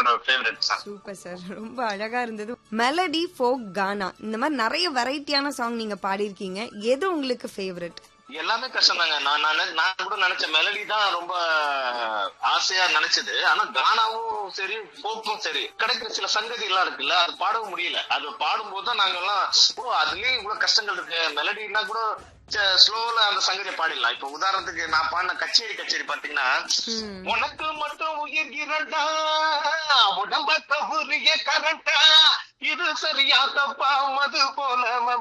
என்னோட favourite song super sir ரொம்ப அழகா இருந்தது மெலடி ஃபோக் கானா இந்த மாதிரி நிறைய வெரைட்டியான சாங் நீங்க பாடியிருக்கீங்க எது உங்களுக்கு ஃபேவரட் எல்லாமே கஷ்டம் தாங்க நான் நான் நான் கூட நினைச்ச மெலடி தான் ரொம்ப ஆசையா நினைச்சது ஆனா கானாவும் சரி போக்கும் சரி கிடைக்கிற சில சங்கதி எல்லாம் இருக்குல்ல அது பாடவும் முடியல அது பாடும்போது தான் நாங்க எல்லாம் ஓ அதுலயும் இவ்வளவு கஷ்டங்கள் இருக்கு மெலடினா கூட ஸ்லோல அந்த சங்கதியை பாடிடலாம் இப்ப உதாரணத்துக்கு நான் பாடின கச்சேரி கச்சேரி பாத்தீங்கன்னா உனக்கு மட்டும் உயிர் இரண்டா உடம்ப உரிய கரண்டா இது சரியா தப்பா மது போல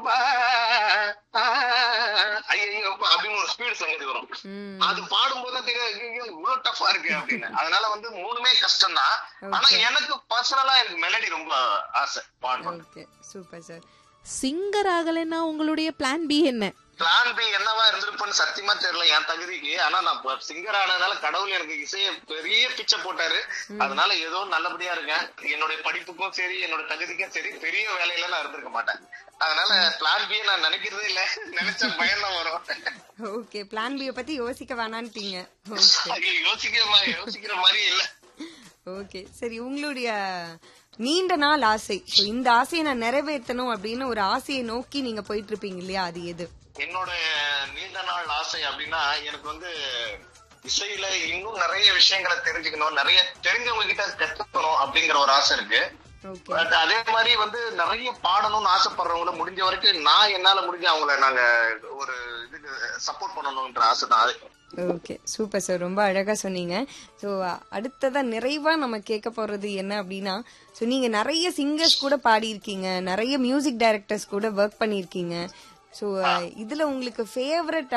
ஐயோ அப்படின்னு ஒரு ஸ்பீடு சங்கதி வரும் அது பாடும்போது தான் தெரியும் ஐயையோ, இவ்வளவு டஃபா இருக்கு அப்படின்னு அதனால வந்து மூணுமே கஷ்டம் தான் ஆனா எனக்கு பர்சனலா எனக்கு மெலடி ரொம்ப ஆசை பாடணும் ஓகே சூப்பர் சார் சிங்கர் ஆகலைன்னா உங்களுடைய பிளான் பி என்ன பிளான் பி என்னவா இருந்திருப்பேன்னு சத்தியமா தெரியல என் தகுதிக்கு ஆனா நான் சிங்கர் ஆனதுனால கடவுள் எனக்கு இசைய பெரிய பிச்சை போட்டாரு அதனால ஏதோ நல்லபடியா இருக்கேன் என்னுடைய படிப்புக்கும் சரி என்னோட தகுதிக்கும் சரி பெரிய வேலையில நான் இருந்திருக்க மாட்டேன் அதனால பிளான் பி நான் நினைக்கிறதே இல்ல நினைச்ச பயம் தான் வரும் ஓகே பிளான் பியை பத்தி யோசிக்க வேணான்ட்டீங்க ஓகே ஐயோ, யோசிக்கிற மாதிரி யோசிக்கிற மாதிரி இல்ல ஓகே சரி உங்களுடைய நீண்ட நாள் ஆசை So, இந்த ஆசையை நான் நிறைவேற்றணும் அப்படின்னு ஒரு ஆசையை நோக்கி நீங்க போயிட்டு இருப்பீங்க இல்லையா அது எது என்னோட நீண்ட நாள் ஆசை அப்படின்னா எனக்கு வந்து இசையில இன்னும் நிறைய விஷயங்களை தெரிஞ்சுக்கணும் நிறைய தெரிஞ்சவங்க கிட்ட கத்துக்கணும் அப்படிங்கிற ஒரு ஆசை இருக்கு ஓகே பட் அதே மாதிரி வந்து நிறைய பாடணும்னு ஆசைப்படுறவங்கள முடிஞ்ச வரைக்கும் நான் என்னால முடிஞ்ச அவங்கள நாங்க ஒரு இதுக்கு சப்போர்ட் பண்ணணும்ன்ற ஆசை தான் அது ஓகே சூப்பர் சார் ரொம்ப அழகா சொன்னீங்க ஸோ அடுத்ததா நிறைவா நம்ம கேட்க போறது என்ன அப்படின்னா ஸோ நீங்க நிறைய சிங்கர்ஸ் கூட பாடியிருக்கீங்க நிறைய மியூசிக் டைரக்டர்ஸ் கூட ஒர்க் பண்ணியிருக்கீங்க ஸோ இதுல உங்களுக்கு ஃபேவரட்